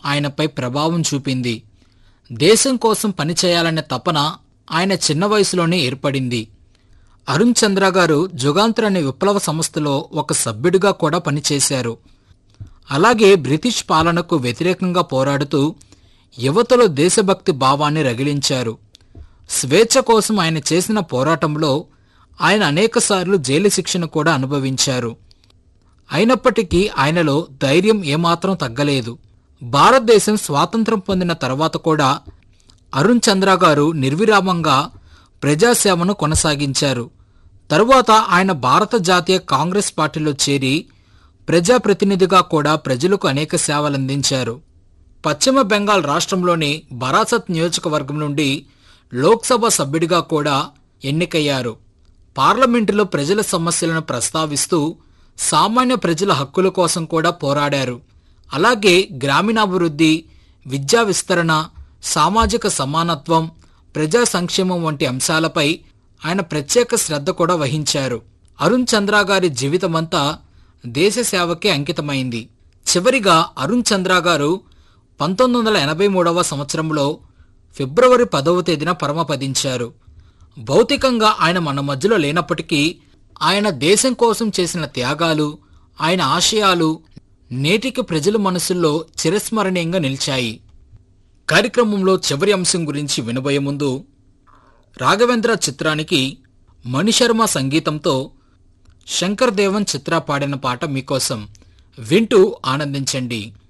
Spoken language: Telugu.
ఆయనపై ప్రభావం చూపింది దేశం కోసం పనిచేయాలనే తపన ఆయన చిన్న వయసులోనే ఏర్పడింది అరుణ్ చంద్ర గారు జుగాంతర్ అనే విప్లవ సంస్థలో ఒక సభ్యుడిగా కూడా పనిచేశారు అలాగే బ్రిటిష్ పాలనకు వ్యతిరేకంగా పోరాడుతూ యువతలో దేశభక్తి భావాన్ని రగిలించారు స్వేచ్ఛ కోసం ఆయన చేసిన పోరాటంలో ఆయన అనేకసార్లు జైలు శిక్షను కూడా అనుభవించారు అయినప్పటికీ ఆయనలో ధైర్యం ఏమాత్రం తగ్గలేదు భారతదేశం స్వాతంత్రం పొందిన తర్వాత కూడా అరుణ్ చంద్ర గారు నిర్విరామంగా ప్రజాసేవను కొనసాగించారు తరువాత ఆయన భారత జాతీయ కాంగ్రెస్ పార్టీలో చేరి ప్రజాప్రతినిధిగా కూడా ప్రజలకు అనేక సేవలందించారు పశ్చిమ బెంగాల్ రాష్ట్రంలోని బరాసత్ నియోజకవర్గం నుండి లోక్సభ సభ్యుడిగా కూడా ఎన్నికయ్యారు పార్లమెంటులో ప్రజల సమస్యలను ప్రస్తావిస్తూ సామాన్య ప్రజల హక్కుల కోసం కూడా పోరాడారు అలాగే గ్రామీణాభివృద్ధి విద్యా విస్తరణ సామాజిక సమానత్వం ప్రజా సంక్షేమం వంటి అంశాలపై ఆయన ప్రత్యేక శ్రద్ధ కూడా వహించారు అరుణ్ చంద్ర గారి జీవితమంతా దేశ సేవకే అంకితమైంది చివరిగా అరుణ్ చంద్ర గారు పంతొమ్మిది వందల ఎనభై మూడవ సంవత్సరంలో ఫిబ్రవరి పదవ తేదీన పరమపదించారు భౌతికంగా ఆయన మన మధ్యలో లేనప్పటికీ ఆయన దేశం కోసం చేసిన త్యాగాలు ఆయన ఆశయాలు నేటికి ప్రజల మనసుల్లో చిరస్మరణీయంగా నిలిచాయి కార్యక్రమంలో చివరి అంశం గురించి వినబోయే ముందు రాఘవేంద్ర చిత్రానికి మణిశర్మ సంగీతంతో శంకర్ దేవన్ చిత్ర పాడిన పాట మీకోసం వింటూ ఆనందించండి